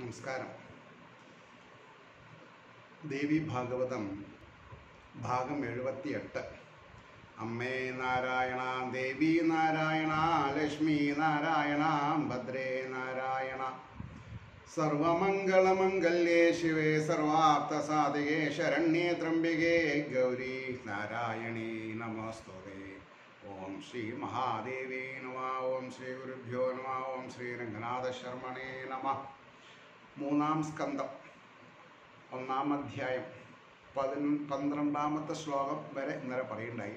നമസ്കാരം ദേവി ഭാഗവതം ഭാഗം എഴുപത്തിയെട്ട് അമ്മേ നാരായണ ദേവി നാരായണ ലക്ഷ്മി നാരായണ ഭദ്രേ നാരായണ സർവമംഗളമംഗല്യേ ശിവേ സർവാർത്ഥസാധികേ ശരണ്യേ ത്രംബികേ ഗൗരി നാരായണീ നമസ്തുതേ ഓം ശ്രീ മഹാദേവേ നമ ഓം ശ്രീ ഗുരുഭ്യോ നമ ഓം ശ്രീ രംഗനാഥ ശർമ്മണേ നമ മൂന്നാം സ്കന്ധം ഒന്നാം അധ്യായം പതിന പന്ത്രണ്ടാമത്തെ ശ്ലോകം വരെ ഇന്നലെ പറയുണ്ടായി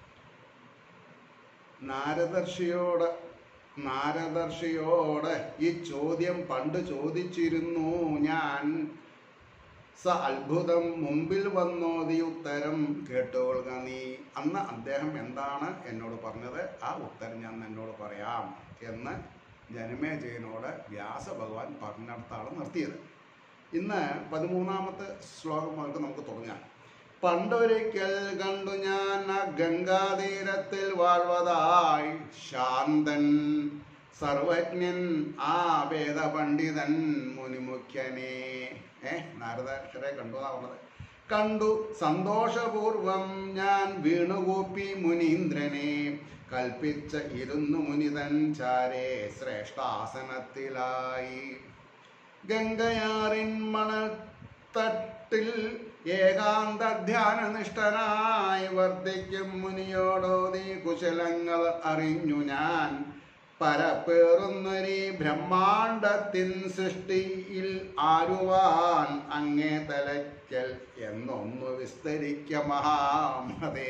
നാരദർഷിയോട് നാരദർഷിയോട് ഈ ചോദ്യം പണ്ട് ചോദിച്ചിരുന്നു ഞാൻ സ അത്ഭുതം മുമ്പിൽ വന്നോതി ഉത്തരം കേട്ടോളുക നീ അന്ന് അദ്ദേഹം എന്താണ് എന്നോട് പറഞ്ഞത് ആ ഉത്തരം ഞാൻ എന്നോട് പറയാം എന്ന് ജനമേജയനോട് വ്യാസഭഗവാൻ പറഞ്ഞിടത്താണ് നിർത്തിയത് ഇന്ന് പതിമൂന്നാമത്തെ ശ്ലോകം മുതൽക്ക് നമുക്ക് തുടങ്ങാം പണ്ടൊരിക്കൽ കണ്ടു ഞാൻ ആ ഗംഗാതീരത്തിൽ വാഴ്വതായി ശാന്തൻ സർവജ്ഞൻ ആ വേദപണ്ഡിതൻ മുനിമുഖ്യനെ ഏ നാരദക്ഷരെ കണ്ടു എന്നാ പറഞ്ഞത് കണ്ടു സന്തോഷപൂർവം ഞാൻ വീണുകൂപ്പി മുനീന്ദ്രനെ കൽപ്പിച്ച ഇരുന്നു മുനിതൻ ചാരേ ശ്രേഷ്ഠാസനത്തിലായി ഗംഗയാറിൻ മണത്തട്ടിൽ ഏകാന്ത ധ്യാനനിഷ്ഠനായി വർദ്ധിക്കും മുനിയോടോതി കുശലങ്ങൾ അറിഞ്ഞു ഞാൻ പരപ്പേറുന്നൊരീ ബ്രഹ്മാണ്ടത്തിൻ സൃഷ്ടിയിൽ ആരുവാൻ അങ്ങേ തലയ്ക്കൽ എന്നൊന്നു വിസ്തരിക്ക മഹാമതേ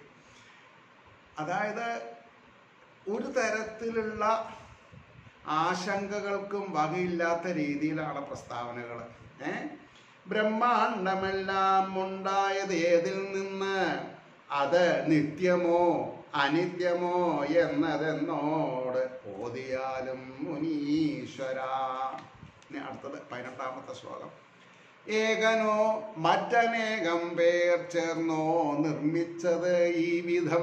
അതായത് ഒരു തരത്തിലുള്ള ആശങ്കകൾക്കും വകയില്ലാത്ത രീതിയിലാണ് പ്രസ്താവനകൾ ഏ ബ്രഹ്മാണ്ടമെല്ലാം ഉണ്ടായത് ഏതിൽ നിന്ന് അത് നിത്യമോ അനിത്യമോ എന്നതെന്നോട് ഓതിയാലും മുനീശ്വര ഇനി അടുത്തത് പതിനെട്ടാമത്തെ ശ്ലോകം ഏകനോ മറ്റനേകം പേർ ചേർന്നോ നിർമ്മിച്ചത് ഈ വിധം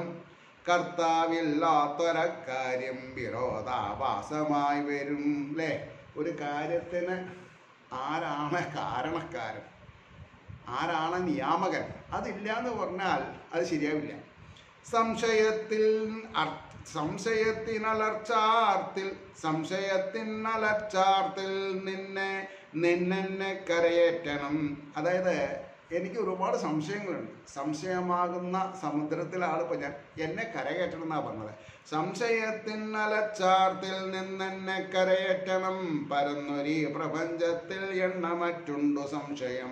കർത്താവില്ലാത്തൊരക്കാര്യം വിരോധാഭാസമായി വരും അല്ലേ ഒരു കാര്യത്തിന് ആരാണ് കാരണക്കാരൻ ആരാണ് നിയാമകൻ അതില്ല എന്ന് പറഞ്ഞാൽ അത് ശരിയാവില്ല സംശയത്തിൽ അർ- സംശയത്തിനലർച്ചാർത്തിൽ സംശയത്തിനലർച്ചാർത്തിൽ നിന്നെ നിന്നെന്നെ കരയേറ്റണം അതായത് എനിക്ക് ഒരുപാട് സംശയങ്ങളുണ്ട് സംശയമാകുന്ന സമുദ്രത്തിലാണ് ഇപ്പൊ ഞാൻ എന്നെ കരകയറ്റണം എന്നാ പറഞ്ഞത് സംശയത്തിനലച്ചാർത്തിൽ നിന്നെന്നെ കരയേറ്റണം പരന്നൊരീ പ്രപഞ്ചത്തിൽ എണ്ണമറ്റുണ്ടു സംശയം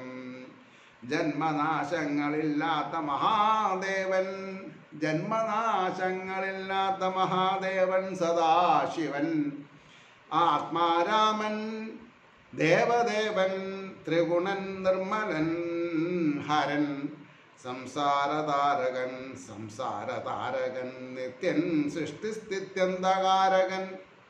ജന്മനാശങ്ങളില്ലാത്ത മഹാദേവൻ ജന്മനാശങ്ങളില്ലാത്ത മഹാദേവൻ സദാശിവൻ ആത്മാരാമൻ ദേവദേവൻ ത്രിഗുണൻ നിർമ്മലൻ ഹരൻ സംസാരതാരകൻ സംസാരതാരകൻ നിത്യൻ സൃഷ്ടിസ്ഥിത്യന്തകാരകൻ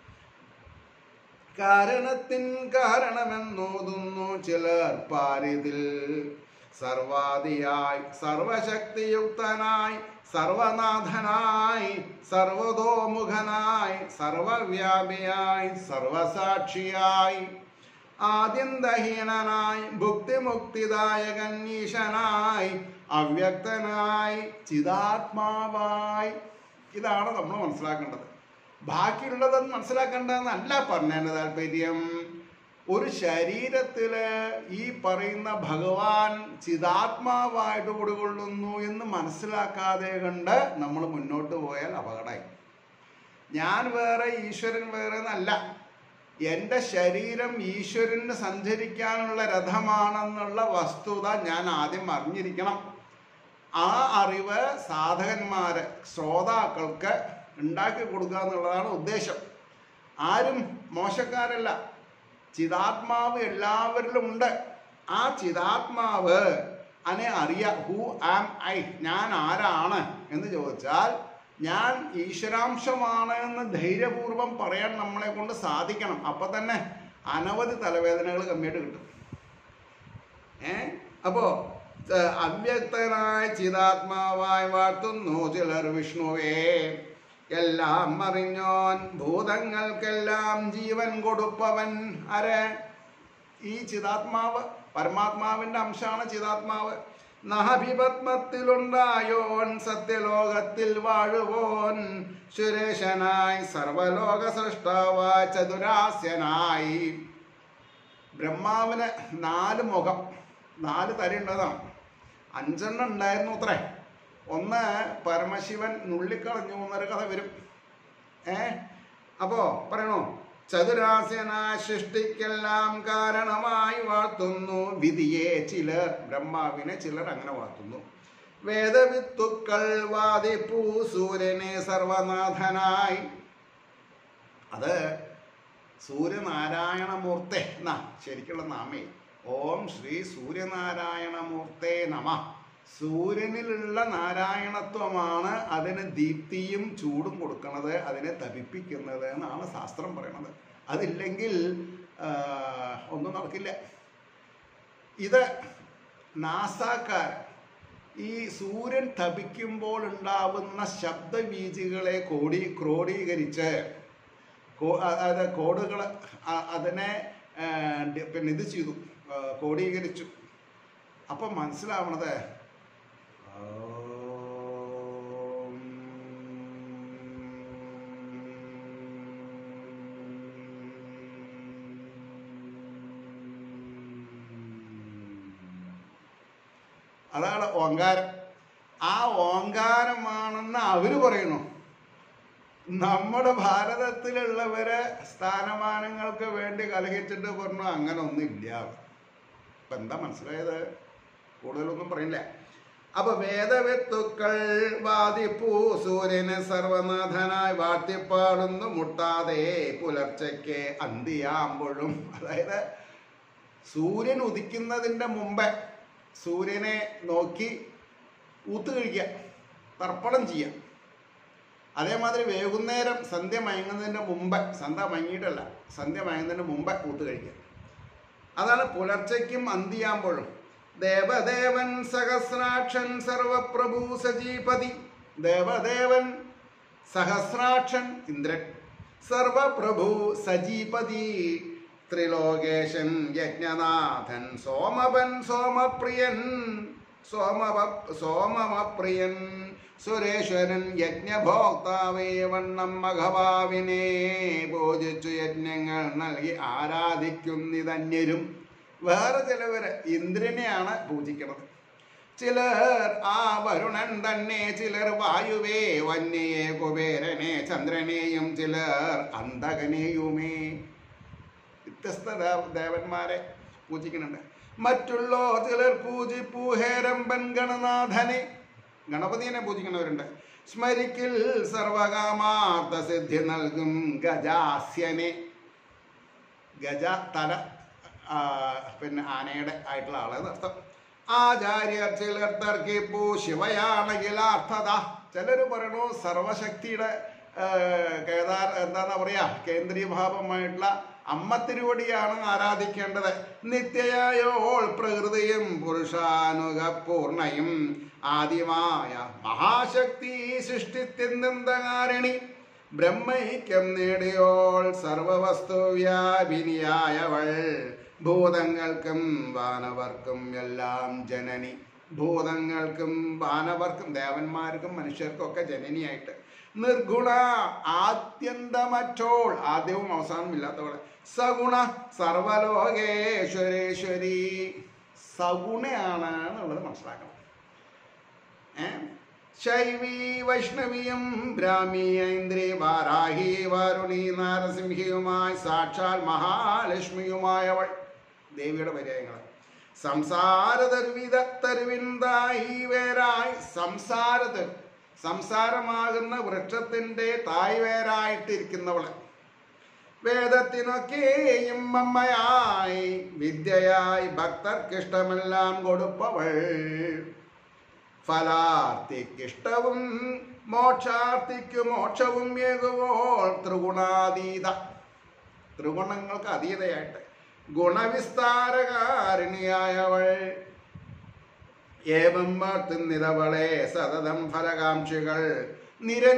കാരണത്തിൻ കാരണമെന്നോതുന്നു ചിലർ പാരിതിൽ സർവാദിയായി സർവശക്തിയുക്തനായി സർവനാഥനായി സർവതോമുഖനായി സർവവ്യാപിയായി സർവസാക്ഷിയായി ആദ്യന്തഹീനനായി ഭുക്തിമുക്തിദായകൻ ഈശനായി അവ്യക്തനായി ചിതാത്മാവായി ഇതാണ് നമ്മൾ മനസ്സിലാക്കേണ്ടത് ബാക്കിയുള്ളതെന്ന് മനസ്സിലാക്കേണ്ടതെന്നല്ല പറഞ്ഞതിന് താല്പര്യം ഒരു ശരീരത്തില് ഈ പറയുന്ന ഭഗവാൻ ചിതാത്മാവായിട്ട് കുടികൊള്ളുന്നു എന്ന് മനസ്സിലാക്കാതെ കണ്ട് നമ്മൾ മുന്നോട്ട് പോയാൽ അപകടമായി ഞാൻ വേറെ ഈശ്വരൻ വേറെ എന്നല്ല എൻ്റെ ശരീരം ഈശ്വരന് സഞ്ചരിക്കാനുള്ള രഥമാണെന്നുള്ള വസ്തുത ഞാൻ ആദ്യം അറിഞ്ഞിരിക്കണം ആ അറിവ് സാധകന്മാര് ശ്രോതാക്കൾക്ക് ഉണ്ടാക്കി കൊടുക്കുക എന്നുള്ളതാണ് ഉദ്ദേശം ആരും മോശക്കാരല്ല ചിതാത്മാവ് എല്ലാവരിലും ഉണ്ട് ആ ചിതാത്മാവ് അനെ അറിയാ ഹൂ ആം ഐ ഞാൻ ആരാണ് എന്ന് ചോദിച്ചാൽ ഞാൻ ഈശ്വരാംശമാണ് എന്ന് ധൈര്യപൂർവം പറയാൻ നമ്മളെ കൊണ്ട് സാധിക്കണം അപ്പൊ തന്നെ അനവധി തലവേദനകൾ കമ്മിയായിട്ട് കിട്ടും ഏ അപ്പോ ഏ, അവ്യക്തനായ ചിതാത്മാവായി വാഴ്ത്തുന്നു ചിലർ വിഷ്ണുവേ എല്ലാം അറിഞ്ഞോൻ ഭൂതങ്ങൾക്കെല്ലാം ജീവൻ കൊടുപ്പവൻ ആരെ ഈ ചിതാത്മാവ് പരമാത്മാവിന്റെ അംശമാണ് ചിതാത്മാവ് നഹഭിപത്മത്തിലുണ്ടായോൻ സത്യലോകത്തിൽ വാഴുവോൻ സുരേശനായി സർവലോക സൃഷ്ടാവായ ചതുരാസ്യനായി ബ്രഹ്മാവിന് നാല് മുഖം നാല് തരയുണ്ടതാണ് അഞ്ചെണ്ണം ഉണ്ടായിരുന്നു അത്രേ ഒന്ന് പരമശിവൻ നുള്ളിക്കളഞ്ഞു എന്നൊരു കഥ വരും ഏ അപ്പോ പറയണോ ചതുരാസ്യനായ സൃഷ്ടിക്കെല്ലാം കാരണമായി വാഴ്ത്തുന്നു വിധിയെ ചിലർ ബ്രഹ്മാവിനെ ചിലർ അങ്ങനെ വാഴ്ത്തുന്നു വേദവിത്തുക്കൾ വാദിപ്പൂ സൂര്യനെ സർവനാഥനായി അത് സൂര്യനാരായണമൂർത്തെ എന്നാ ശരിക്കുള്ള നാമേ ഓം ശ്രീ സൂര്യനാരായണമൂർത്തേ നമ സൂര്യനിലുള്ള നാരായണത്വമാണ് അതിന് ദീപ്തിയും ചൂടും കൊടുക്കുന്നത് അതിനെ തപിപ്പിക്കുന്നത് എന്നാണ് ശാസ്ത്രം പറയണത് അതില്ലെങ്കിൽ ആ, ഒന്നും നടക്കില്ല ഇത് നാസാക്കാർ ഈ സൂര്യൻ തപിക്കുമ്പോൾ ഉണ്ടാവുന്ന ശബ്ദവീചികളെ കോടി ക്രോഡീകരിച്ച് കോ- അ- അത് കോഡുകൾ അതിനെ ആ, ഡി- പിന്നെ ഇത് ചെയ്തു ആ, കോഡീകരിച്ചു അപ്പം മനസ്സിലാവണത് ഓം അതാണ് ഓങ്കാരം ആ ഓങ്കാരമാണെന്ന് അവര് പറയുന്നു നമ്മുടെ ഭാരതത്തിലുള്ളവരെ സ്ഥാനമാനങ്ങൾക്ക് വേണ്ടി കലഹിച്ചിട്ട് പറഞ്ഞു അങ്ങനെ ഒന്നുമില്ല ഇപ്പൊ എന്താ മനസ്സിലായത് കൂടുതലൊന്നും പറയില്ല അപ്പൊ വേദവിത്തുക്കൾ വാദിപ്പൂ സൂര്യനെ സർവനാഥനായി വാഴ്ത്തിപ്പാടുന്നു മുട്ടാതെ പുലർച്ചയ്ക്ക് അന്തിയാകുമ്പോഴും അതായത് സൂര്യൻ ഉദിക്കുന്നതിൻ്റെ മുമ്പ് സൂര്യനെ നോക്കി ഊത്ത് കഴിക്കുക തർപ്പണം ചെയ്യുക അതേമാതിരി വൈകുന്നേരം സന്ധ്യ മയങ്ങുന്നതിൻ്റെ മുമ്പ് സന്ധ്യ മയങ്ങിയിട്ടല്ല സന്ധ്യ മയങ്ങുന്നതിന് മുമ്പ് ഊത്ത് കഴിക്കുക അതാണ് പുലർച്ചയ്ക്കും അന്തിയാകുമ്പോഴും ദേവദേവൻ സഹസ്രാക്ഷൻ സർവപ്രഭു സജീപതി ദേവദേവൻ സഹസ്രാക്ഷൻ ഇന്ദ്രൻ സർവപ്രഭു സജീപതി ത്രിലോകേശൻ യജ്ഞനാഥൻ സോമപൻ സോമപ്രിയൻ സോമവ സോമമപ്രിയൻ സുരേശ്വരൻ യജ്ഞഭോക്താവേ വണ്ണം മഘവാവിനെ പൂജിച്ചു യജ്ഞങ്ങൾ നൽകി ആരാധിക്കുന്നിതന്യരും വേറെ ചിലവര് ഇന്ദ്രനെയാണ് പൂജിക്കുന്നത് ചിലർ ആ വരുണൻ തന്നെ ചിലർ വായുവേ വന്യയെ കുബേരനെ ചന്ദ്രനെയും ചിലർ അന്തകനെയുമേ വ്യത്യസ്ത ദേവ- ദേവന്മാരെ പൂജിക്കുന്നുണ്ട് മറ്റുള്ളോ ചിലർ പൂജിപ്പൂ ഹേരമ്പൻ ഗണനാഥനെ ഗണപതിനെ പൂജിക്കുന്നവരുണ്ട് സ്മരിക്കിൽ സർവകാമാർത്ഥ സിദ്ധി നൽകും ഗജാസ്യനെ ഗജ തല ആ, പിന്നെ ആനയുടെ ആയിട്ടുള്ള ആളെന്ന് അർത്ഥം ആചാര്യർ ചിലർ തർക്കിപ്പൂ ശിവയാണെങ്കിൽ അർത്ഥത ചിലർ പറയണു സർവശക്തിയുടെ ആ, കേദാർ എന്താന്നാ പറയാ കേന്ദ്രീയഭാവമായിട്ടുള്ള അമ്മ തിരുവടിയാണ് ആരാധിക്കേണ്ടത് നിത്യയായോൾ പ്രകൃതിയും പുരുഷാനുഗ പൂർണയും ആദ്യമായ മഹാശക്തി സൃഷ്ടിത്യന്തകാരിണി ബ്രഹ്മൈക്യം നേടിയോൾ സർവവസ്തു വ്യാപിനിയായവൾ ഭൂതങ്ങൾക്കും വാനവർക്കും എല്ലാം ജനനി ഭൂതങ്ങൾക്കും വാനവർക്കും ദേവന്മാർക്കും മനുഷ്യർക്കും ഒക്കെ ജനനിയായിട്ട് നിർഗുണ ആദ്യന്തമറ്റോൾ ആദ്യവും അവസാനവും ഇല്ലാത്തവളെ സഗുണ സർവലോകേശ്വരേശ്വരി സഗുണയാണ് എന്നുള്ളത് മനസ്സിലാക്കണം ഏ? ശൈവീ വൈഷ്ണവിയും ബ്രാഹ്മി ഐന്ദ്രി വാരാഹി വാരുണി നാരസിംഹിയുമായി സാക്ഷാൽ മഹാലക്ഷ്മിയുമായവൾ ദേവിയുടെ പര്യായങ്ങൾ സംസാര തരുവിത തരുവിന്തായി വേരായി സംസാരത്തിൽ സംസാരമാകുന്ന വൃക്ഷത്തിന്റെ തായ്വേരായിട്ടിരിക്കുന്നവള് വേദത്തിനൊക്കെയും അമ്മയായി വിദ്യയായി ഭക്തർക്കിഷ്ടമെല്ലാം കൊടുപ്പവൾ ഫലാർത്ഥിക്കിഷ്ടവും മോക്ഷാർത്ഥിക്കു മോക്ഷവും ഏകുവോൾ ത്രിഗുണാതീത ത്രിഗുണങ്ങൾക്ക് അതീതയായിട്ട് ഗുണവിസ്താരകാരിണിയായവൾ ഏവം വാർത്തുന്നിതവളെ സതതം ഫലകാംക്ഷികൾ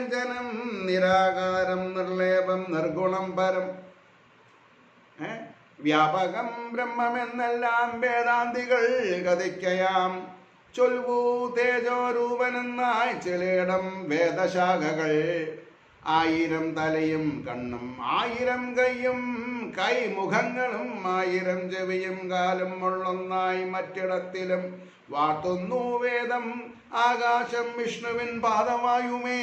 നിരഞ്ജനം നിരാകാരം നിർലേപം നിർഗുണം പരം ഏ? വ്യാപകം ബ്രഹ്മമെന്നെല്ലാം വേദാന്തികൾ കഥിക്കയാം ചൊൽവൂ തേജോരൂപനെന്നായി ചിലയിടം വേദശാഖകൾ ആയിരം തലയും കണ്ണും ആയിരം കൈയും കൈമുഖങ്ങളും ആയിരം ചെവിയും കാലും ഉള്ളൊന്നായി മറ്റിടത്തിലും വാർത്തുന്നു വേദം ആകാശം വിഷ്ണുവിൻ പാദവായുമേ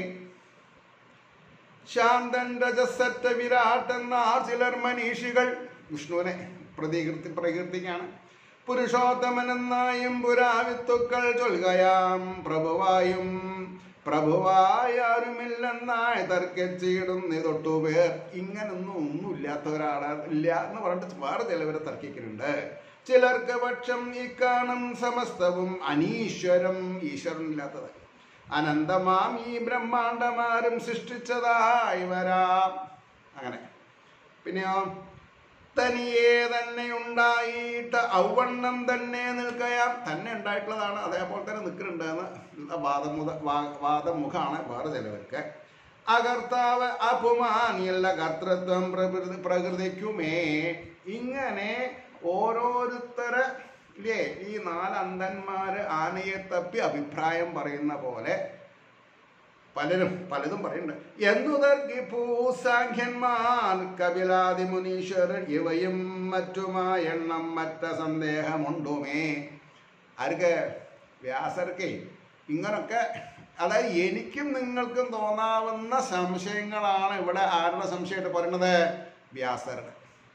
ശാന്തൻ രജസറ്റ വിരാട്ട് എന്നാർ ചിലർ മനീഷികൾ വിഷ്ണുവിനെ പ്രതികൃതി പ്രകീർത്തിക്കാണ് പുരുഷോത്തമനെന്നായും പുരാവിത്തുക്കൾ ചൊൽകയാം പ്രഭുവായും പ്രഭുവായാരുമില്ലെന്നായി തർക്കിച്ചിടുന്നു തൊട്ടുപേർ ഇങ്ങനൊന്നും ഒന്നും ഇല്ലാത്തവരാണ് ഇല്ല എന്ന് പറഞ്ഞിട്ട് വേറെ ചിലവരെ തർക്കിക്കുന്നുണ്ട് ചിലർക്ക് പക്ഷം ഇക്കാണും സമസ്തവും അനീശ്വരം ഈശ്വരനില്ലാത്തത് അനന്തമാം ഈ ബ്രഹ്മാണ്ടമാരും സൃഷ്ടിച്ചതായി വരാം അങ്ങനെ പിന്നെയോ തനിയെ തന്നെ ഉണ്ടായിട്ട് ഔവണ്ണം തന്നെ നിൽക്കയാം തന്നെ ഉണ്ടായിട്ടുള്ളതാണ് അതേപോലെ തന്നെ നിൽക്കുന്നുണ്ട് എന്ന് വാദമുത വാ- വാദമുഖാണ് വേറെ ചിലവർക്ക് അകർത്താവ് അപമാനിയല്ല കർത്തൃത്വം പ്രകൃതി പ്രകൃതിക്കുമേ ഇങ്ങനെ ഓരോരുത്തരെ ഇല്ലേ ഈ നാല് അന്ധന്മാര് ആനയെ തപ്പി അഭിപ്രായം പറയുന്ന പോലെ പലരും പലതും പറയുന്നുണ്ട് എന്നു തർക്കിപ്പൂ സാഖ്യന്മാർ കപിലാദി മുനീശ്വരൻ ഇവയും മറ്റുമായ എണ്ണം മറ്റ സന്ദേഹമുണ്ടുമേ ആർക്ക് വ്യാസർക്കേ ഇങ്ങനൊക്കെ അതായത് എനിക്കും നിങ്ങൾക്കും തോന്നാവുന്ന സംശയങ്ങളാണ് ഇവിടെ ആരുടെ സംശയമായിട്ട് പറയുന്നത് വ്യാസരുടെ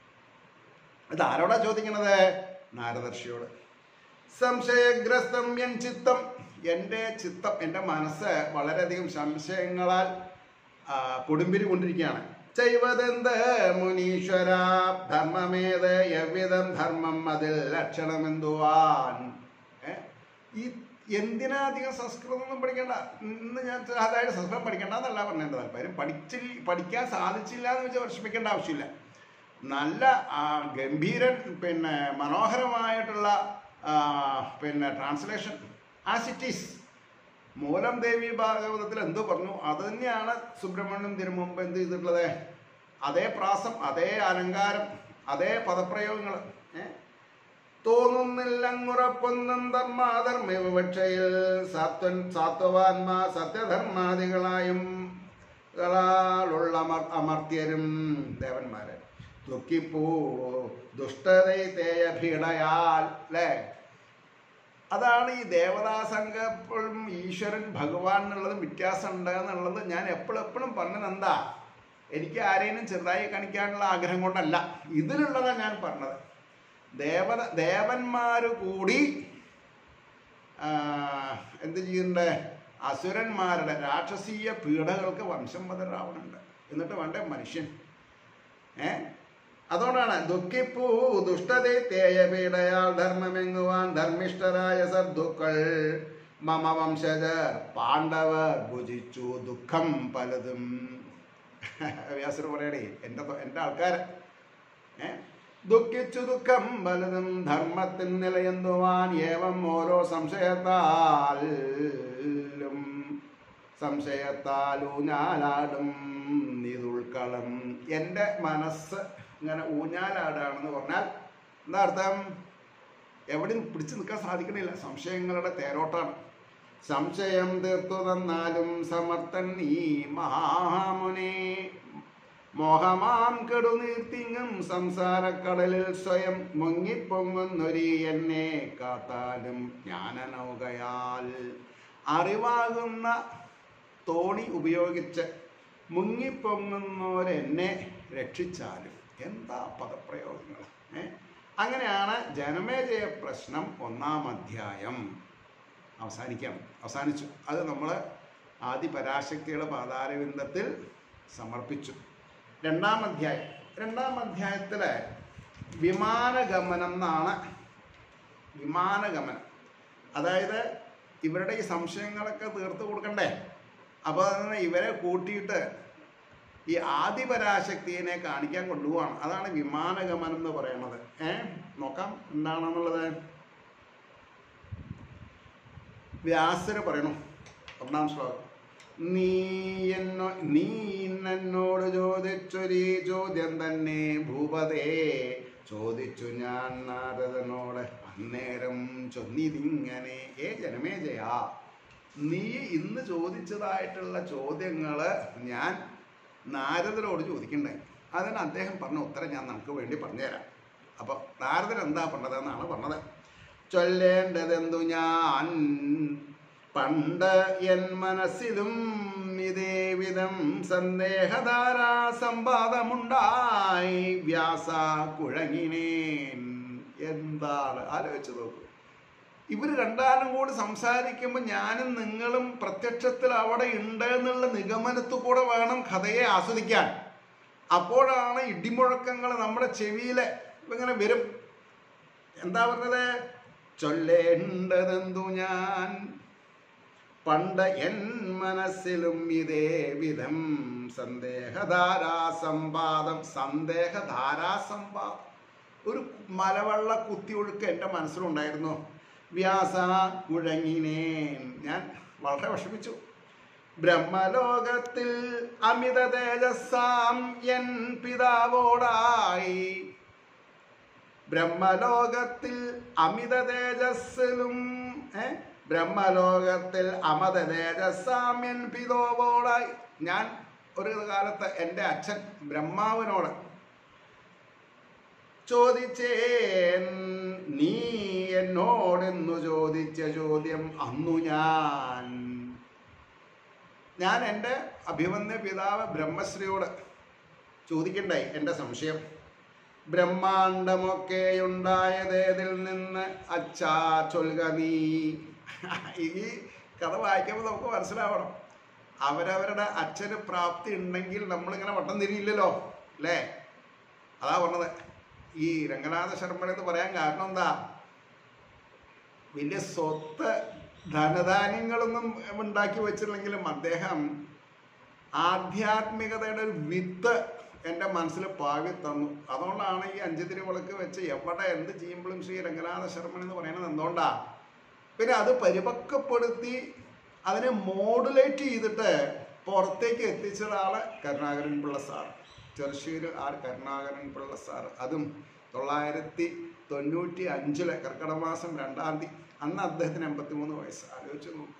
ഇത് ആരോടാ ചോദിക്കണത് നാരദർഷിയോട് സംശയഗ്രസ്തം എൻ ചിത്തം എൻ്റെ ചിത്തം എൻ്റെ മനസ്സ് വളരെയധികം സംശയങ്ങളാൽ ആ, കൊടുമ്പിരി കൊണ്ടിരിക്കുകയാണ് ചെയ്വതെന്ത് മുനീശ്വര ധർമ്മമേത് എவ்விதം ധർമ്മം അതിൽ ലക്ഷണമെന്തുവാൻ ഏ? ഈ എന്തിനാ അധികം സംസ്കൃതം ഒന്നും പഠിക്കണ്ട ഇന്ന് ഞാൻ അതായത് സംസ്കൃതം പഠിക്കണ്ട എന്നല്ല പറഞ്ഞതിൻ്റെ താല്പര്യം പഠിച്ചില്ല പഠിക്കാൻ സാധിച്ചില്ല എന്ന് വെച്ചാൽ വിഷമിക്കേണ്ട ആവശ്യമില്ല നല്ല ആ, ഗംഭീരൻ പിന്നെ മനോഹരമായിട്ടുള്ള ആ, പിന്നെ ട്രാൻസ്ലേഷൻ ആസ് ഇറ്റ് ഈസ് മൂലം ദേവി ഭാഗവതത്തിൽ എന്ത് പറഞ്ഞു അത് തന്നെയാണ് സുബ്രഹ്മണ്യം തിരുമുമ്പ് എന്ത് ചെയ്തിട്ടുള്ളത് അതേ പ്രാസം അതേ അലങ്കാരം അതേ പദപ്രയോഗങ്ങൾ ഏ തോന്നുന്നില്ലങ്ങുറപ്പൊന്നും ധർമാധർമ്മ വിവക്ഷയിൽ സാത്വൻ സാത്വവാന്മാ സത്യധർമാദികളായും കളാലുള്ള അമർ- അമർത്യരും ദേവന്മാര് ദുഃഖിപ്പൂ ദുഷ്ടതയെ ഭീടയാൽ അല്ലേ അതാണ് ഈ ദേവതാസങ്കല്പം ഈശ്വരൻ ഭഗവാൻ എന്നുള്ളതും വ്യത്യാസമുണ്ട് എന്നുള്ളത് ഞാൻ എപ്പോഴും എപ്പോഴും പറഞ്ഞത് എന്താ എനിക്ക് ആരെയും ചെറുതായി കാണിക്കാനുള്ള ആഗ്രഹം കൊണ്ടല്ല ഇതിലുള്ളതാണ് ഞാൻ പറഞ്ഞത് ദേവത ദേവന്മാര് കൂടി ആ, എന്ത് ചെയ്യുന്നുണ്ട് അസുരന്മാരുടെ രാക്ഷസീയ പീഡകൾക്ക് വംശം ബദരാവണുണ്ട് എന്നിട്ട് വേണ്ടേ മനുഷ്യൻ ഏ അതുകൊണ്ടാണ് ദുഃഖിപ്പൂ ദുഷ്ടതേയ പീഡയാൽ ധർമ്മമെങ്ങുവാൻ ധർമ്മിഷ്ഠരായ സദ്ദുക്കൾ മമ വംശജർ പാണ്ഡവർ ഭുജിച്ചു ദുഃഖം പലതും വ്യാസർ പറയണേ എൻ്റെ എൻ്റെ ആൾക്കാർ ഏ ദുഃഖിച്ചു ദുഃഖം പലതും ധർമ്മത്തിൻ നിലയെന്തുവാൻ ഏവം ഓരോ സംശയത്താലും സംശയത്താൽ ഊഞ്ഞാലാടും നിതുൾക്കളം എൻ്റെ മനസ്സ് ഇങ്ങനെ ഊഞ്ഞാലാടാണെന്ന് പറഞ്ഞാൽ എന്താ അർത്ഥം എവിടെയും പിടിച്ചു നിൽക്കാൻ സാധിക്കണില്ല സംശയങ്ങളുടെ തേരോട്ടാണ് സംശയം തീർത്തു തന്നാലും സമർത്ഥൻ ഈ മഹാമുനെ മോഹമാം കെടുനീർത്തിങ്ങും സംസാരക്കടലിൽ സ്വയം മുങ്ങിപ്പൊങ്ങുന്നൊരി എന്നെ കാത്താലും ജ്ഞാനനൗകയാൽ അറിവാകുന്ന തോണി ഉപയോഗിച്ച് മുങ്ങിപ്പൊങ്ങുന്നവരെന്നെ രക്ഷിച്ചാലും എന്താ പദപ്രയോഗങ്ങൾ ഏ അങ്ങനെയാണ് ജനമേജയ പ്രശ്നം ഒന്നാം അധ്യായം അവസാനിക്കണം അവസാനിച്ചു അത് നമ്മൾ ആദി പരാശക്തിയുടെ പാതാരവിന്ദത്തിൽ സമർപ്പിച്ചു രണ്ടാം അധ്യായം രണ്ടാം അധ്യായത്തിൽ വിമാനഗമനം എന്നാണ് വിമാനഗമനം അതായത് ഇവരുടെ ഈ സംശയങ്ങളൊക്കെ തീർത്ത് കൊടുക്കണ്ടേ അപ്പോൾ അതിന് ഇവരെ കൂട്ടിയിട്ട് ഈ ആദിപരാശക്തിയെ കാണിക്കാൻ കൊണ്ടുപോവാണ് അതാണ് വിമാനഗമനം എന്ന് പറയുന്നത് ഏ നോക്കാം എന്താണെന്നുള്ളത് വ്യാസര് പറയണു ഒന്നാം ശ്ലോകം നീ എന്നോ നീ എന്നോട് ചോദിച്ചൊരു ചോദ്യം തന്നെ ഭൂപതേ ചോദിച്ചു ഞാൻ നാരദനോട് അന്നേരം ചൊന്നിതിങ്ങനെ ഏ ജനമേജയാ നീ ഇന്ന് ചോദിച്ചതായിട്ടുള്ള ചോദ്യങ്ങള് ഞാൻ നാരദനോട് ചോദിക്കണ്ടേ അതിന് അദ്ദേഹം പറഞ്ഞ ഉത്തരം ഞാൻ നമുക്ക് വേണ്ടി പറഞ്ഞുതരാം അപ്പൊ നാരദൻ എന്താ പറഞ്ഞതെന്നാണ് പറഞ്ഞത് ചൊല്ലേണ്ടതെന്തു ഞാൻ പണ്ട് എൻ മനസ്സിലും ഇതേ വിധം സന്ദേഹധാരാ സമ്പാദമുണ്ടായി വ്യാസ കുഴങ്ങിനേൻ എന്താണ് ആലോചിച്ച് നോക്കൂ ഇവർ രണ്ടാലും കൂടി സംസാരിക്കുമ്പോൾ ഞാനും നിങ്ങളും പ്രത്യക്ഷത്തിൽ അവിടെ ഉണ്ട് എന്നുള്ള നിഗമനത്തു കൂടെ വേണം കഥയെ ആസ്വദിക്കാൻ അപ്പോഴാണ് ഇടിമുഴക്കങ്ങൾ നമ്മുടെ ചെവിയിലെ ഇങ്ങനെ വരും എന്താ പറഞ്ഞത് ചൊല്ലേണ്ടതെന്തു ഞാൻ പണ്ട് എൻ മനസ്സിലും ഇതേ വിധം സന്ദേഹധാരാ സമ്പാദം സന്ദേഹധാരാ സമ്പാദം ഒരു മലവെള്ള കുത്തിയൊഴുക്ക് എൻ്റെ മനസ്സിലുണ്ടായിരുന്നു വ്യാസ കുഴങ്ങിനേൻ ഞാൻ വളരെ വിഷമിച്ചു ബ്രഹ്മലോകത്തിൽ അമിത തേജസ്സാം എൻ പിതാവോടായി ബ്രഹ്മലോകത്തിൽ അമിത തേജസ്സിലും ഏ ബ്രഹ്മലോകത്തിൽ അമത തേജസ്സാമ്യൻ പിതോവോടായി ഞാൻ ഒരു കാലത്ത് എൻ്റെ അച്ഛൻ ബ്രഹ്മാവിനോട് ചോദിച്ചേൻ നീ എന്നോടെന്നു ചോദിച്ച ചോദ്യം അന്നു ഞാൻ ഞാൻ എൻ്റെ അഭിമന്യ പിതാവ് ബ്രഹ്മശ്രീയോട് ചോദിക്കണ്ടായി എൻ്റെ സംശയം ബ്രഹ്മാണ്ടമൊക്കെ ഉണ്ടായതേതിൽ നിന്ന് അച്ഛാ ചൊൽക നീ ഈ കഥ വായിക്കുമ്പോൾ നമുക്ക് മനസ്സിലാവണം അവരവരുടെ അച്ഛന് പ്രാപ്തി ഉണ്ടെങ്കിൽ നമ്മളിങ്ങനെ വട്ടം തിരിയില്ലല്ലോ അല്ലേ അതാ പറഞ്ഞത് ഈ രംഗനാഥ ശർമ്മൻ എന്ന് പറയാൻ കാരണം എന്താ വലിയ സ്വത്ത് ധനധാന്യങ്ങളൊന്നും ഉണ്ടാക്കി വെച്ചില്ലെങ്കിലും അദ്ദേഹം ആധ്യാത്മികതയുടെ ഒരു വിത്ത് എൻ്റെ മനസ്സിൽ പാവി തന്നു അതുകൊണ്ടാണ് ഈ അഞ്ച് തിരുവിളക്ക് വെച്ച് എവിടെ എന്ത് ചെയ്യുമ്പോഴും ശ്രീ രംഗനാഥ ശർമ്മൻ എന്ന് പറയുന്നത് എന്തുകൊണ്ടാ പിന്നെ അത് പരിപക്വപ്പെടുത്തി അതിനെ മോഡുലേറ്റ് ചെയ്തിട്ട് പുറത്തേക്ക് എത്തിച്ച ഒരാള് Karunakaran Pillai sir Cherussery R Karunakaran Pillai sir അതും തൊള്ളായിരത്തി തൊണ്ണൂറ്റി അഞ്ചിലെ കർക്കിടക മാസം രണ്ടാം തീയതി അന്ന് അദ്ദേഹത്തിന് എൺപത്തിമൂന്ന് വയസ്സ് ആലോചിച്ച് നോക്കൂ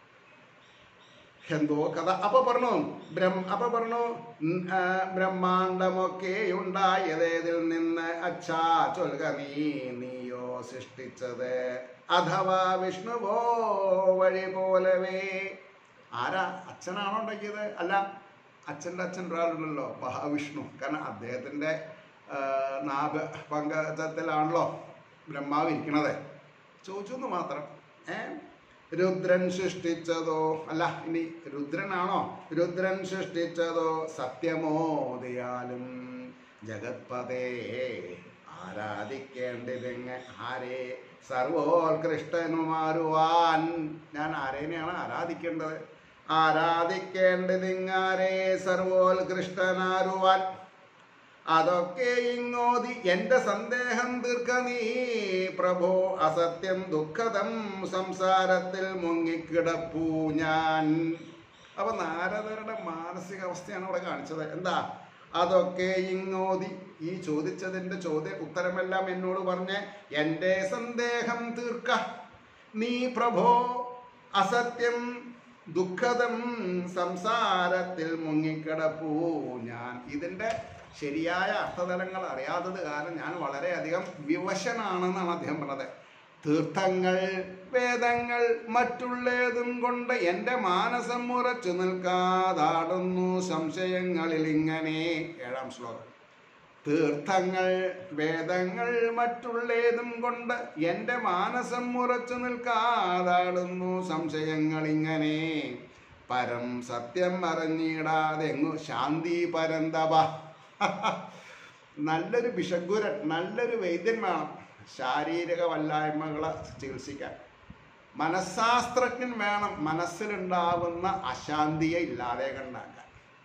എന്തോ കഥ അപ്പൊ പറഞ്ഞു ബ്രഹ്മ അപ്പൊ പറഞ്ഞു ഉം, ആ, ബ്രഹ്മാണ്ടമൊക്കെ ഉണ്ടായതേതിൽ നിന്ന് അച്ഛാ ചൊൽക നീ നീയോ സൃഷ്ടിച്ചത് അഥവാ വിഷ്ണുവോ വഴി പോലവേ ആരാ അച്ഛനാണോ ഉണ്ടാക്കിയത് അല്ല അച്ഛൻ്റെ അച്ഛൻ ഒരാളുണ്ടല്ലോ മഹാവിഷ്ണു കാരണം അദ്ദേഹത്തിൻ്റെ നാഭ പങ്കജത്തിലാണല്ലോ ബ്രഹ്മാവ് ഇരിക്കണത് ചോദിച്ചു എന്ന് മാത്രം ഏ രുദ്രൻ സൃഷ്ടിച്ചതോ അല്ല ഇനി രുദ്രനാണോ രുദ്രൻ സൃഷ്ടിച്ചതോ സത്യമോ ദയാലും ജഗത്പതേ ആരാധിക്കേണ്ടതെങ്ങ ആരെ സർവോത്കൃഷ്ടനുമാരുവാൻ ഞാൻ ആരേനെയാണ് ആരാധിക്കേണ്ടത് ആരാധിക്കേണ്ടതിങ്ങാരെ സർവോത്കൃഷ്ടനാരുവാൻ അതൊക്കെ ഇങ്ങോതി എന്റെ സന്ദേഹം തീർക്ക നീ പ്രഭോ അസത്യം ദുഃഖതം സംസാരത്തിൽ മുങ്ങിക്കിടപ്പൂ ഞാൻ അപ്പൊ നാരദരുടെ മാനസികാവസ്ഥയാണ് ഇവിടെ കാണിച്ചത് എന്താ അതൊക്കെ ഇങ്ങോതി ഈ ചോദിച്ചതിന്റെ ചോദ്യ ഉത്തരമെല്ലാം എന്നോട് പറഞ്ഞ് എൻ്റെ സന്ദേഹം തീർക്ക നീ പ്രഭോ അസത്യം ദുഃഖതം സംസാരത്തിൽ മുങ്ങിക്കിടപ്പൂ ഞാൻ ഇതിൻ്റെ ശരിയായ അർത്ഥതലങ്ങൾ അറിയാത്തത് കാരണം ഞാൻ വളരെയധികം വിവശനാണെന്നാണ് അദ്ദേഹം പറഞ്ഞത് തീർത്ഥങ്ങൾ വേദങ്ങൾ മറ്റുള്ളതും കൊണ്ട് എൻ്റെ മാനസം ഉറച്ചു നിൽക്കാതാടുന്നു സംശയങ്ങളിൽ ഇങ്ങനെ ഏഴാം ശ്ലോകം തീർത്ഥങ്ങൾ വേദങ്ങൾ മറ്റുള്ളതും കൊണ്ട് എൻ്റെ മാനസം ഉറച്ചു നിൽക്കാതാടുന്നു സംശയങ്ങൾ ഇങ്ങനെ പരം സത്യം അറിഞ്ഞിടാതെങ്ങു ശാന്തി പരന്തപ നല്ലൊരു ബിഷഗുരൻ നല്ലൊരു വൈദ്യൻ വേണം ശാരീരിക വല്ലായ്മകളെ ചികിത്സിക്കാൻ മനഃശാസ്ത്രജ്ഞൻ വേണം മനസ്സിലുണ്ടാവുന്ന അശാന്തിയെ ഇല്ലാതെ കണ്ടാക്കാൻ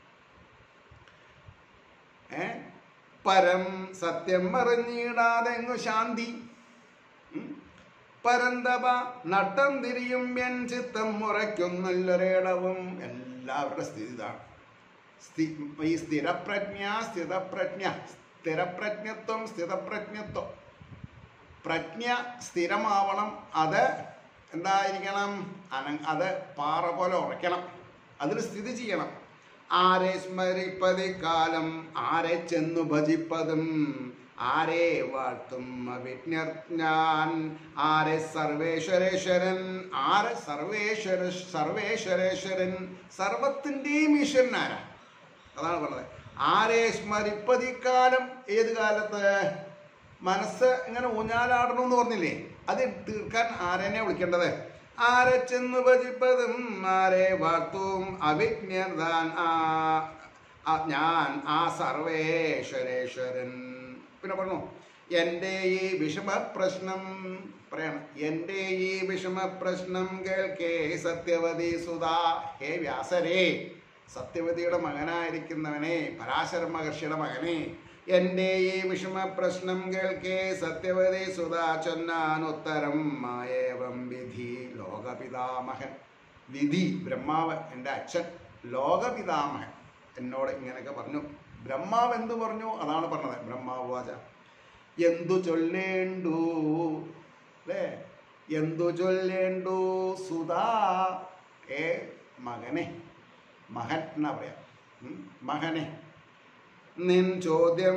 ഏ പരം സത്യം അറിഞ്ഞിടാതെങ്ങു ശാന്തി ഉം. പരന്തപ നട്ടം തിരിയും എൻ ചിത്തം മുറയ്ക്കുന്നല്ലൊരിടവും എല്ലാവരുടെ സ്ഥിതി ഇതാണ് സ്ഥി ഈ സ്ഥിരപ്രജ്ഞ സ്ഥിതപ്രജ്ഞ സ്ഥിരപ്രജ്ഞത്വം സ്ഥിതപ്രജ്ഞത്വം പ്രജ്ഞ സ്ഥിരമാവണം അത് എന്തായിരിക്കണം അന അത് പാറ പോലെ ഉറയ്ക്കണം അതിൽ സ്ഥിതി ചെയ്യണം ആരെ സ്മരിപ്പതി കാലം ആരെ ചെന്നു ഭജിപ്പതും ആരെ വാഴ്ത്തും അവിജ്ഞാൻ ആരെ സർവേശ്വരേശ്വരൻ ആരെ സർവേശ്വര സർവേശ്വരേശ്വരൻ സർവത്തിൻ്റെയും ഈശ്വരൻ ആരാ അതാണ് പറഞ്ഞത് ആരെ സ്മരിപ്പതിക്കാലം ഏത് കാലത്ത് മനസ്സ് ഇങ്ങനെ ഊഞ്ഞാലാടണമെന്ന് പറഞ്ഞില്ലേ അത് തീർക്കാൻ ആരെന്നെ വിളിക്കേണ്ടത് ആരെ ചെന്നു ഭജിപ്പതും ആരെ വാർത്തും അവിജ്ഞർദാൻ ആ ആ ഞാൻ ആ സർവേശ്വരേശ്വരൻ പിന്നെ പറഞ്ഞു എൻ്റെ ഈ വിഷമ പ്രശ്നം പറയണം എൻ്റെ ഈ വിഷമ പ്രശ്നം കേൾക്കേ സത്യവതി സുധാ ഹേ വ്യാസരേ സത്യവതിയുടെ മകനായിരിക്കുന്നവനെ പരാശര മഹർഷിയുടെ മകനെ എൻ്റെ ഈ വിഷമ പ്രശ്നം കേൾക്കേ സത്യവതി സുധാ ചൊന്നാൻ ഉത്തരം മായേവം വിധി ലോകപിതാമഹൻ വിധി ബ്രഹ്മാവ് എൻ്റെ അച്ഛൻ ലോകപിതാമഹൻ എന്നോട് ഇങ്ങനെയൊക്കെ പറഞ്ഞു ബ്രഹ്മാവ് എന്തു പറഞ്ഞു അതാണ് പറഞ്ഞത് ബ്രഹ്മാവ് വാച എന്തു ചൊല്ലേണ്ടു അല്ലേ എന്തു ചൊല്ലേണ്ടു സുധാ ഏ മകനെ മകൻ എന്നാ പറയാം ഉം, മകനെ നിൻ ചോദ്യം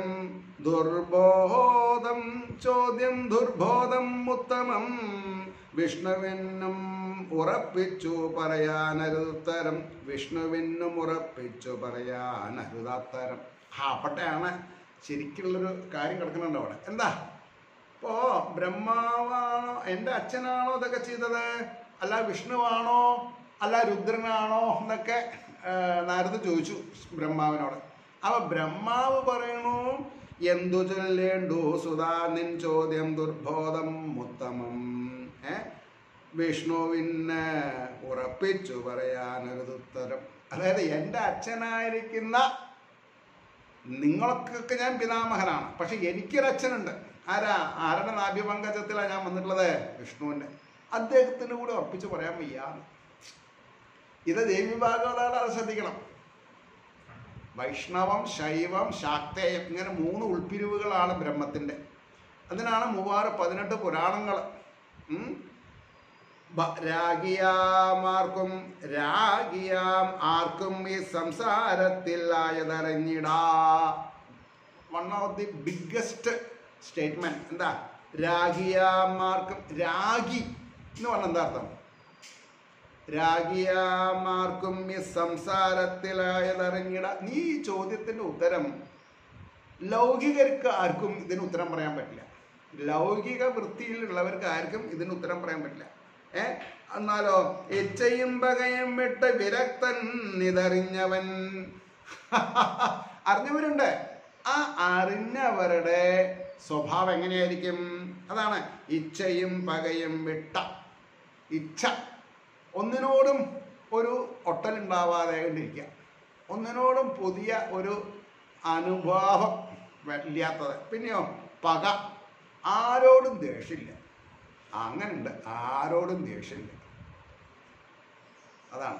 ദുർബോധം ചോദ്യം ദുർബോധം ഉത്തമം വിഷ്ണുവിനും ഉറപ്പിച്ചു പറയാനരുത്തരം വിഷ്ണുവിനും ഉറപ്പിച്ചു പറയാനരുതാത്തരം ആ അപ്പട്ടെയാണ് ശരിക്കുള്ളൊരു കാര്യം കിടക്കുന്നുണ്ട് അവിടെ എന്താ ഇപ്പോ ബ്രഹ്മാവാണോ എൻ്റെ അച്ഛനാണോ ഇതൊക്കെ ചെയ്തത് അല്ല വിഷ്ണുവാണോ അല്ല രുദ്രനാണോ എന്നൊക്കെ ആ, നാരദ് ചോദിച്ചു ബ്രഹ്മാവിനോട് അപ്പൊ ബ്രഹ്മാവ് പറയണു എന്തു ചൊല്ലേണ്ടു സുധാ നിൻ ചോദ്യം ദുർബോധം ഉത്തമം ഏ വിഷ്ണുവിന് ഉറപ്പിച്ചു പറയാനൊരുത്തരം അതായത് എൻ്റെ അച്ഛനായിരിക്കുന്ന നിങ്ങൾക്കൊക്കെ ഞാൻ പിതാമഹനാണ് പക്ഷെ എനിക്കൊരച്ഛനുണ്ട് ആരാ ആരുടെ നാഭ്യപങ്കജത്തിലാണ് ഞാൻ വന്നിട്ടുള്ളത് വിഷ്ണുവിൻ്റെ അദ്ദേഹത്തിന് കൂടെ ഉറപ്പിച്ച് പറയാൻ വയ്യ ഇത് ദേവി ഭാഗവതാണ് അത് ശ്രദ്ധിക്കണം വൈഷ്ണവം ശൈവം ശാക്തേയം ഇങ്ങനെ മൂന്ന് ഉൾപ്പിരിവുകളാണ് ബ്രഹ്മത്തിൻ്റെ അതിനാണ് മൂവാറ് പതിനെട്ട് പുരാണങ്ങൾ ഉം. ബ- രാഗിയാമാർക്കും രാഗിയാം ആർക്കും ഈ സംസാരത്തിൽ ആയതറിഞ്ഞിടാ one of the biggest statement എന്താ രാഗിയാമാർക്കും രാഗി എന്ന് പറഞ്ഞ എന്താ അർത്ഥം രാഗിയാമാർക്കും ഈ സംസാരത്തിലായതറിഞ്ഞിട നീ ഈ ചോദ്യത്തിന്റെ ഉത്തരം ലൗകികർക്ക് ആർക്കും ഇതിന് ഉത്തരം പറയാൻ പറ്റില്ല ലൗകിക വൃത്തിയിലുള്ളവർക്ക് ആർക്കും ഇതിന് ഉത്തരം പറയാൻ പറ്റില്ല ഏ എന്നാലോ ഇച്ഛയും പകയും വിട്ട് വിരക്തൻ ഇതറിഞ്ഞവൻ അറിഞ്ഞവരുണ്ട് ആ അറിഞ്ഞവരുടെ സ്വഭാവം എങ്ങനെയായിരിക്കും അതാണ് ഇച്ഛയും പകയും വിട്ട ഇച്ഛ ഒന്നിനോടും ഒരു ഒട്ടലുണ്ടാവാതെ ഇരിക്കുക ഒന്നിനോടും പുതിയ ഒരു അനുഭാവം ഇല്ലാത്തത് പിന്നെയോ പക ആരോടും ദേഷ്യമില്ല അങ്ങനുണ്ട് ആരോടും ദേഷ്യമില്ല അതാണ്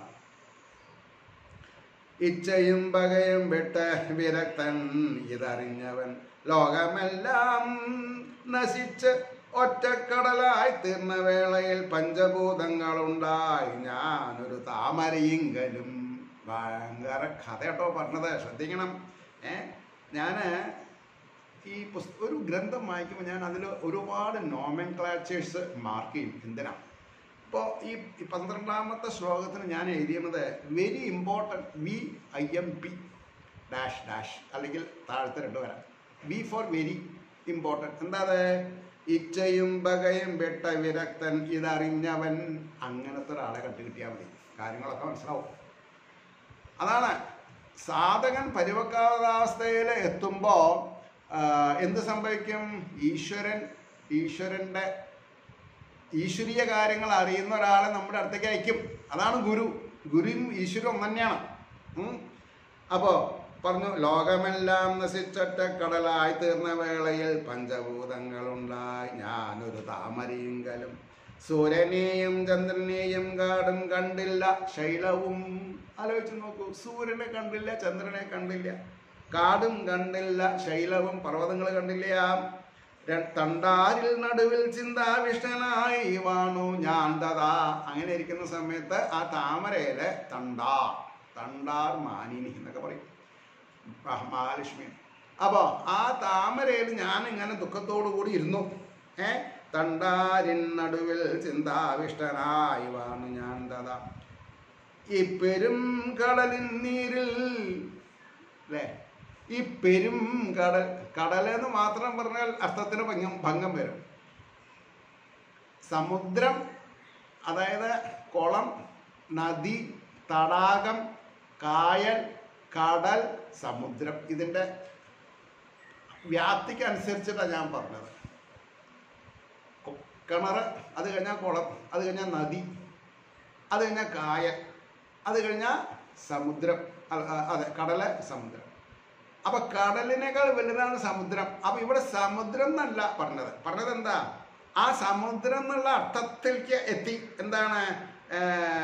ഇച്ഛയും പകയും വിട്ട് വിരക്തൻ ഇതറിഞ്ഞവൻ ലോകമെല്ലാം നശിച്ച് ഒറ്റക്കടലായി തീർന്ന വേളയിൽ പഞ്ചഭൂതങ്ങളുണ്ടായി ഞാനൊരു താമരയിങ്കലും ഭയങ്കര കഥ കേട്ടോ പറഞ്ഞത് ശ്രദ്ധിക്കണം ഏ ഞാൻ ഈ പുസ്ത ഒരു ഗ്രന്ഥം വായിക്കുമ്പോൾ ഞാൻ അതിൽ ഒരുപാട് നോമൻ ക്ലാച്ചേഴ്സ് മാർക്ക് ചെയ്യും എന്തിനാ ഇപ്പോൾ ഈ ഈ പന്ത്രണ്ടാമത്തെ ശ്ലോകത്തിന് ഞാൻ എഴുതിയത് very important V I M P dash dash അല്ലെങ്കിൽ താഴത്തെ രണ്ട് വരാം വി ഫോർ വെരി ഇമ്പോർട്ടൻറ്റ് എന്താ അത് ഇച്ഛയും പകയും വെട്ട വിരക്തൻ ഇതറിഞ്ഞവൻ അങ്ങനത്തെ ഒരാളെ കണ്ടു കിട്ടിയാൽ മതി കാര്യങ്ങളൊക്കെ മനസ്സിലാവും അതാണ് സാധകൻ പരിവക്കാവസ്ഥയിൽ എത്തുമ്പോൾ എന്ത് സംഭവിക്കും ഈശ്വരൻ ഈശ്വരൻ്റെ ഈശ്വരീയ കാര്യങ്ങൾ അറിയുന്ന ഒരാളെ നമ്മുടെ അടുത്തേക്ക് അയക്കും അതാണ് ഗുരു ഗുരുവും ഈശ്വരും ഒന്ന് തന്നെയാണ് ഉം. അപ്പോ പറഞ്ഞു ലോകമെല്ലാം നശിച്ചൊറ്റ കടലായി തീർന്ന വേളയിൽ പഞ്ചഭൂതങ്ങളുണ്ടായി ഞാനൊരു താമരയിങ്കലും സൂര്യനെയും ചന്ദ്രനെയും കാടും കണ്ടില്ല ശൈലവും ആലോചിച്ച് നോക്കൂ സൂര്യനെ കണ്ടില്ല ചന്ദ്രനെ കണ്ടില്ല കാടും കണ്ടില്ല ശൈലവും പർവ്വതങ്ങൾ കണ്ടില്ല ര- തണ്ടാരിൽ നടുവിൽ ചിന്താവിഷ്ടനായി വാണു ഞാൻ ദതാ അങ്ങനെ ഇരിക്കുന്ന സമയത്ത് ആ താമരയിലെ തണ്ടാർ തണ്ടാർ മാനിനി എന്നൊക്കെ പറയും മഹ- മഹാലക്ഷ്മി അപ്പോൾ ആ താമരയിൽ ഞാൻ ഇങ്ങനെ ദുഃഖത്തോടു കൂടി ഇരുന്നു ഏ തണ്ടാരിൻ നടുവിൽ ചിന്താവിഷ്ടനായി വാണു ഞാൻ ദതാ ഈ പെരും കടലിൻ നീരിൽ അല്ലേ ഈ പെരും കടൽ കടലെന്ന് മാത്രം പറഞ്ഞാൽ അർത്ഥത്തിന് ഭംഗം ഭംഗം വരും സമുദ്രം അതായത് കുളം നദി തടാകം കായൽ കടൽ സമുദ്രം ഇതിൻ്റെ വ്യാപ്തിക്ക് അനുസരിച്ചിട്ടാണ് ഞാൻ പറഞ്ഞത് കൊ- കിണറ് അത് കഴിഞ്ഞാൽ കുളം അത് കഴിഞ്ഞാൽ നദി അത് കഴിഞ്ഞാൽ കായൽ അത് കഴിഞ്ഞാൽ സമുദ്രം അല്ല, ആ, അതെ കടല് സമുദ്രം അപ്പൊ കടലിനേക്കാൾ വലുതാണ് സമുദ്രം അപ്പൊ ഇവിടെ സമുദ്രം എന്നല്ല പറഞ്ഞത് പറഞ്ഞത് എന്താ ആ സമുദ്രം എന്നുള്ള അർത്ഥത്തിലേക്ക് എത്തി എന്താണ് ഏ,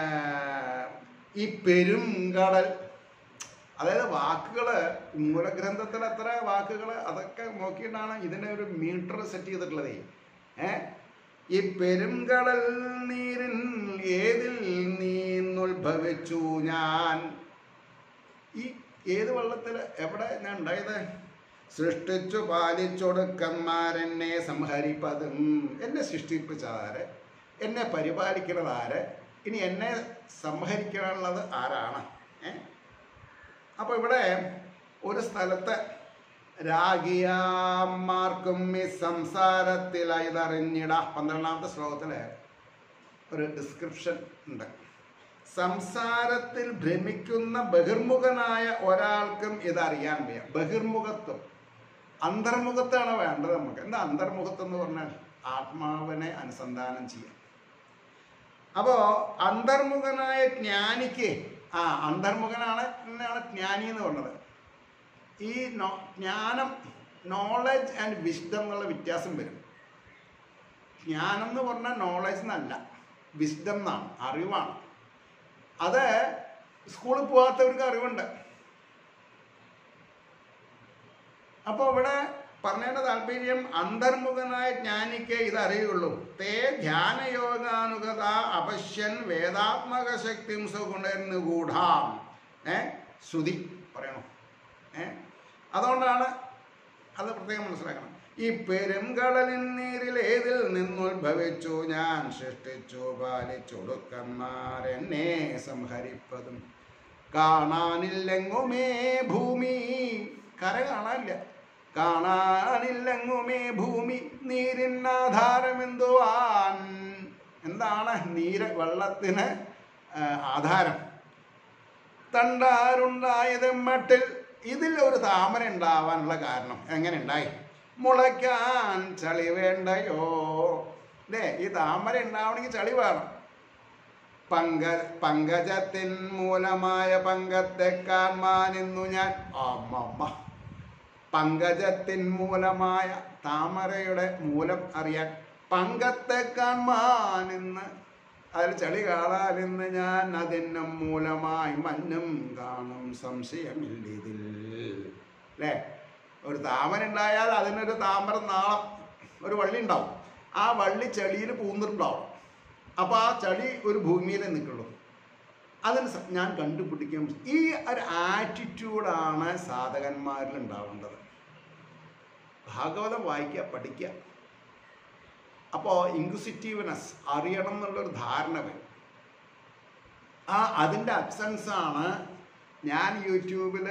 ഈ പെരുങ്കടൽ അതായത് വാക്കുകള് മൂലഗ്രന്ഥത്തിൽ എത്ര വാക്കുകൾ അതൊക്കെ നോക്കിയിട്ടാണ് ഇതിനെ ഒരു മീറ്റർ സെറ്റ് ചെയ്തിട്ടുള്ളത് ഏ ഈ പെരുങ്കടൽ നീരിൻ ഏതിൽ നീന്നുത്ഭവിച്ചു ഞാൻ ഈ ഏത് വെള്ളത്തിൽ എവിടെ ഞാൻ ഉണ്ടായത് സൃഷ്ടിച്ചു പാലിച്ചൊടുക്കന്മാരെന്നെ സംഹരിപ്പതും എന്നെ സൃഷ്ടിപ്പിച്ചതാര് എന്നെ പരിപാലിക്കുന്നതാര് ഇനി എന്നെ സംഹരിക്കാനുള്ളത് ആരാണ് ഏ അപ്പോൾ ഇവിടെ ഒരു സ്ഥലത്ത് രാഗിയാമാർക്കും ഈ സംസാരത്തിൽ ഇതറിഞ്ഞിട പന്ത്രണ്ടാമത്തെ ശ്ലോകത്തിൽ ഒരു ഡിസ്ക്രിപ്ഷൻ ഉണ്ട് സംസാരത്തിൽ ഭ്രമിക്കുന്ന ബഹിർമുഖനായ ഒരാൾക്കും ഇതറിയാൻ വയ്യ ബഹിർമുഖത്വം അന്തർമുഖത്താണ് വേണ്ടത് നമുക്ക് എന്താ അന്തർമുഖത്വം എന്ന് പറഞ്ഞാൽ ആത്മാവിനെ അനുസന്ധാനം ചെയ്യാം അപ്പോ അന്തർമുഖനായ ജ്ഞാനിക്ക് ആ അന്തർമുഖനാണ് എന്നാണ് ജ്ഞാനി എന്ന് പറഞ്ഞത് ഈ നോ- ജ്ഞാനം നോളജ് ആൻഡ് വിസ്ഡം എന്നുള്ള വ്യത്യാസം വരും ജ്ഞാനം എന്ന് പറഞ്ഞാൽ നോളജ് എന്നല്ല വിസ്ഡം എന്നാണ് അറിവാണ് അത് സ്കൂളിൽ പോകാത്തവർക്ക് അറിവുണ്ട് അപ്പോൾ ഇവിടെ പറഞ്ഞതിന്റെ താല്പര്യം അന്തർമുഖനായ ജ്ഞാനിക്ക് ഇത് അറിയുള്ളൂ തേ ധ്യാനയോഗാനുഗത അപശ്യൻ വേദാത്മക ശക്തി സുഗുണർന്നു ഗൂഢാം ഏ ശ്രുതി പറയണോ ഏ അതുകൊണ്ടാണ് അത് പ്രത്യേകം മനസ്സിലാക്കണം ഈ പെരുങ്കടലിൻ നീരിൽ ഏതിൽ നിന്നുത്ഭവിച്ചു ഞാൻ സൃഷ്ടിച്ചു പാലിച്ചൊടുക്കന്മാരെന്നെ സംഹരിപ്പതും കാണാനില്ലെങ്ങുമേ ഭൂമി കര കാണാനില്ല കാണാനില്ലെങ്ങുമേ ഭൂമി നീരിനാധാരമെന്തുവാൻ എന്താണ് നീര് വെള്ളത്തിന് ആ, ആധാരം തണ്ടാരുണ്ടായത് മട്ടിൽ ഇതിൽ ഒരു താമര ഉണ്ടാവാനുള്ള കാരണം എങ്ങനെ ഉണ്ടായി മുളയ്ക്കാൻ ചളി വേണ്ടയോ അല്ലേ ഈ താമര ഉണ്ടാവണമെങ്കിൽ ചളി വേണം പങ്ക പങ്കജത്തിൻ മൂലമായ പങ്കത്തെ കാൺമാനിന്നു ഞാൻ അമ്മമ്മ പങ്കജത്തിൻ മൂലമായ താമരയുടെ മൂലം അറിയാൻ പങ്കത്തെ കാൺമാനിന്ന് അതിൽ ചളി കാണാനിന്ന് ഞാൻ അതിനും മൂലമായി മഞ്ഞും കാണും സംശയമില്ലിതിൽ അല്ലേ ഒരു താമര ഉണ്ടായാൽ അതിനൊരു താമര നാളം ഒരു വള്ളി ഉണ്ടാവും ആ വള്ളി ചെളിയിൽ പൂന്നിട്ടുണ്ടാവും അപ്പോൾ ആ ചളി ഒരു ഭൂമിയിലേ നിൽക്കുള്ളൂ അതിന് സ- ഞാൻ കണ്ടുപിടിക്കും ഈ ഒരു ആറ്റിറ്റ്യൂഡാണ് സാധകന്മാരിൽ ഉണ്ടാവേണ്ടത് ഭാഗവതം വായിക്കുക പഠിക്കുക അപ്പോൾ ഇൻക്വിസിറ്റീവ്നെസ് അറിയണം എന്നുള്ളൊരു ധാരണ വരും ആ അതിൻ്റെ അബ്സൻസ് ആണ് ഞാൻ യൂട്യൂബിൽ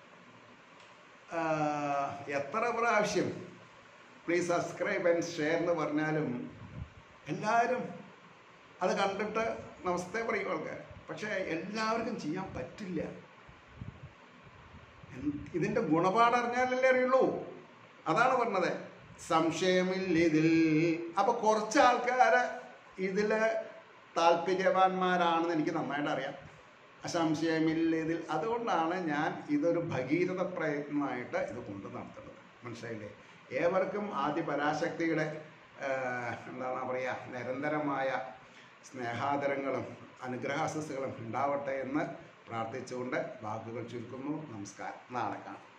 എത്ര പ്രാവശ്യം പ്ലീസ് സബ്സ്ക്രൈബ് ആൻഡ് ഷെയർ എന്ന് പറഞ്ഞാലും എല്ലാവരും അത് കണ്ടിട്ട് നമസ്തേ പറയും ആൾക്കാർ പക്ഷേ എല്ലാവർക്കും ചെയ്യാൻ പറ്റില്ല എന്ത്- ഇതിന്റെ ഗുണപാഠം അറിഞ്ഞാലല്ലേ അറിയുള്ളൂ അതാണ് പറഞ്ഞത് സംശയമില്ല ഇതിൽ അപ്പൊ കുറച്ച് ആൾക്കാര് ഇതില് താല്പര്യവാന്മാരാണെന്ന് എനിക്ക് നന്നായിട്ട് അറിയാം സംശയമില്ല ഇതിൽ അതുകൊണ്ടാണ് ഞാൻ ഇതൊരു ഭഗീരഥ പ്രയത്നമായിട്ട് ഇത് കൊണ്ടു നടത്തുന്നത് മനസ്സിലായില്ലേ ഏവർക്കും ആദ്യ പരാശക്തിയുടെ ആ, എന്താണ് പറയുക നിരന്തരമായ സ്നേഹാദരങ്ങളും അനുഗ്രഹാശസ്സുകളും ഉണ്ടാവട്ടെ എന്ന് പ്രാർത്ഥിച്ചുകൊണ്ട് വാക്കുകൾ ചുരുക്കുന്നു നമസ്കാരം നാളെ കാണാം